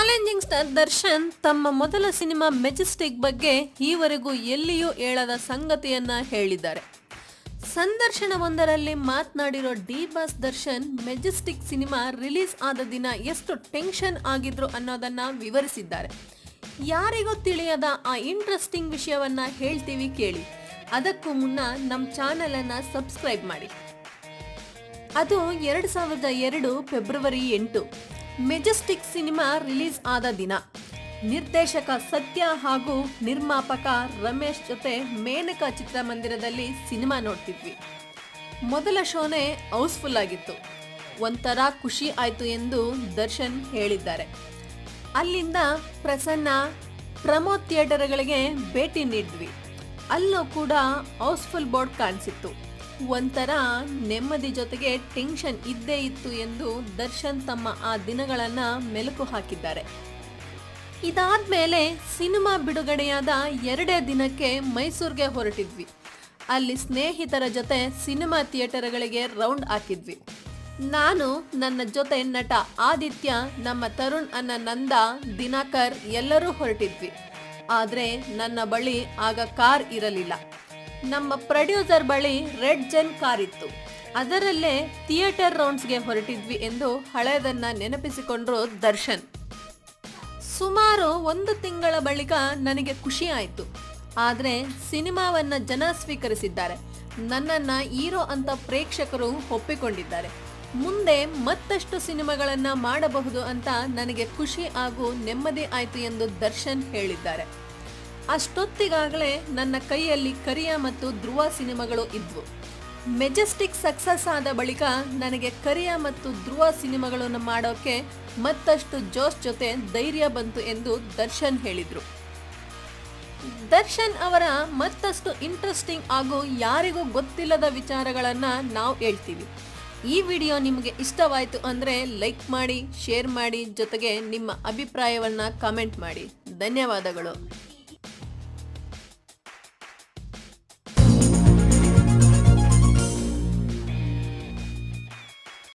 challenging star Darshan ತಮ್ಮ ಮೊದಲ cinema Majestic ಬಗ್ಗೆ ಈವರೆಗೂ ಎಲ್ಲಿಯೂ ಹೇಳದ ಸಂಗತಿಯನ್ನ ಹೇಳಿದ್ದಾರೆ ಸಂದರ್ಶನವೊಂದರಲ್ಲಿ ಮಾತನಾಡಿರೋ D boss Darshan Majestic cinema release ಆದ ದಿನ ಎಷ್ಟು ಟೆನ್ಷನ್ ಆಗಿದ್ರು ಅನ್ನೋದನ್ನ ವಿವರಿಸಿದ್ದಾರೆ ಯಾರಿಗೂ ತಿಳಿಯದ ಆ ಇಂಟ್ರೆಸ್ಟಿಂಗ್ ವಿಷಯವನ್ನ ಹೇಳ್ತೀವಿ ಕೇಳಿ ಅದಕ್ಕೂ ಮುನ್ನ ನಮ್ಮ ಚಾನೆಲ್ ಅನ್ನ ಸಬ್ಸ್ಕ್ರೈಬ್ ಮಾಡಿ ಅದು ಎರಡು ಸಾವಿರದ ಎರಡು ಫೆಬ್ರವರಿ ಎಂಟು ಮೆಜೆಸ್ಟಿಕ್ ಸಿನಿಮಾ ರಿಲೀಸ್ ಆದ ದಿನ ನಿರ್ದೇಶಕ ಸತ್ಯ ಹಾಗೂ ನಿರ್ಮಾಪಕ ರಮೇಶ್ ಜೊತೆ ಮೇನಕಾ ಚಿತ್ರಮಂದಿರದಲ್ಲಿ ಸಿನಿಮಾ ನೋಡ್ತಿದ್ವಿ ಮೊದಲ ಶೋನೇ ಹೌಸ್ಫುಲ್ ಆಗಿತ್ತು ಒಂಥರ ಖುಷಿ ಆಯ್ತು ಎಂದು ದರ್ಶನ್ ಹೇಳಿದ್ದಾರೆ ಅಲ್ಲಿಂದ ಪ್ರಸನ್ನ ಪ್ರಮೋದ್ ಥಿಯೇಟರ್ಗಳಿಗೆ ಭೇಟಿ ನೀಡಿದ್ವಿ ಅಲ್ಲೂ ಕೂಡ ಹೌಸ್ಫುಲ್ ಬೋರ್ಡ್ ಕಾಣಿಸಿತ್ತು ಒಂಥರ ನೆಮ್ಮದಿ ಜೊತೆಗೆ ಟೆನ್ಷನ್ ಇದ್ದೇ ಇತ್ತು ಎಂದು ದರ್ಶನ್ ತಮ್ಮ ಆ ದಿನಗಳನ್ನ ಮೆಲುಕು ಹಾಕಿದ್ದಾರೆ ಇದಾದ್ಮೇಲೆ ಸಿನಿಮಾ ಬಿಡುಗಡೆಯಾದ ಎರಡೇ ದಿನಕ್ಕೆ ಮೈಸೂರಿಗೆ ಹೊರಟಿದ್ವಿ ಅಲ್ಲಿ ಸ್ನೇಹಿತರ ಜೊತೆ ಸಿನಿಮಾ ಥಿಯೇಟರ್ಗಳಿಗೆ ರೌಂಡ್ ಹಾಕಿದ್ವಿ ನಾನು ನನ್ನ ಜೊತೆ ನಟ ಆದಿತ್ಯ ನಮ್ಮ ತರುಣ್ ಅನ್ನ ನಂದ ದಿನಾಕರ್ ಎಲ್ಲರೂ ಹೊರಟಿದ್ವಿ ಆದ್ರೆ ನನ್ನ ಬಳಿ ಆಗ ಕಾರ್ ಇರಲಿಲ್ಲ ನಮ್ಮ ಪ್ರೊಡ್ಯೂಸರ್ ಬಳಿ ರೆಡ್ ಜೆನ್ ಕಾರ್ ಇತ್ತು ಅದರಲ್ಲೇ ಥಿಯೇಟರ್ ರೌಂಡ್ಸ್ಗೆ ಹೊರಟಿದ್ವಿ ಎಂದು ಹಳೆಯದನ್ನ ನೆನಪಿಸಿಕೊಂಡ್ರು ದರ್ಶನ್ ಸುಮಾರು ಒಂದು ತಿಂಗಳ ಬಳಿಕ ನನಗೆ ಖುಷಿ ಆಯಿತು ಆದರೆ ಸಿನಿಮಾವನ್ನ ಜನ ಸ್ವೀಕರಿಸಿದ್ದಾರೆ ನನ್ನನ್ನ ಹೀರೋ ಅಂತ ಪ್ರೇಕ್ಷಕರು ಒಪ್ಪಿಕೊಂಡಿದ್ದಾರೆ ಮುಂದೆ ಮತ್ತಷ್ಟು ಸಿನಿಮಾಗಳನ್ನ ಮಾಡಬಹುದು ಅಂತ ನನಗೆ ಖುಷಿ ಹಾಗೂ ನೆಮ್ಮದಿ ಆಯಿತು ಎಂದು ದರ್ಶನ್ ಹೇಳಿದ್ದಾರೆ ಅಷ್ಟೊತ್ತಿಗಾಗಲೇ ನನ್ನ ಕೈಯಲ್ಲಿ ಕರಿಯ ಮತ್ತು ಧ್ರುವ ಸಿನಿಮಾಗಳು ಇದ್ವು ಮೆಜೆಸ್ಟಿಕ್ ಸಕ್ಸಸ್ ಆದ ಬಳಿಕ ನನಗೆ ಕರಿಯ ಮತ್ತು ಧ್ರುವ ಸಿನಿಮಾಗಳನ್ನು ಮಾಡೋಕೆ ಮತ್ತಷ್ಟು ಜೋಶ್ ಜೊತೆ ಧೈರ್ಯ ಬಂತು ಎಂದು ದರ್ಶನ್ ಹೇಳಿದರು ದರ್ಶನ್ ಅವರ ಮತ್ತಷ್ಟು ಇಂಟ್ರೆಸ್ಟಿಂಗ್ ಹಾಗೂ ಯಾರಿಗೂ ಗೊತ್ತಿಲ್ಲದ ವಿಚಾರಗಳನ್ನ ನಾವು ಹೇಳ್ತೀವಿ ಈ ವಿಡಿಯೋ ನಿಮಗೆ ಇಷ್ಟವಾಯಿತು ಅಂದರೆ ಲೈಕ್ ಮಾಡಿ ಶೇರ್ ಮಾಡಿ ಜೊತೆಗೆ ನಿಮ್ಮ ಅಭಿಪ್ರಾಯವನ್ನ ಕಾಮೆಂಟ್ ಮಾಡಿ ಧನ್ಯವಾದಗಳು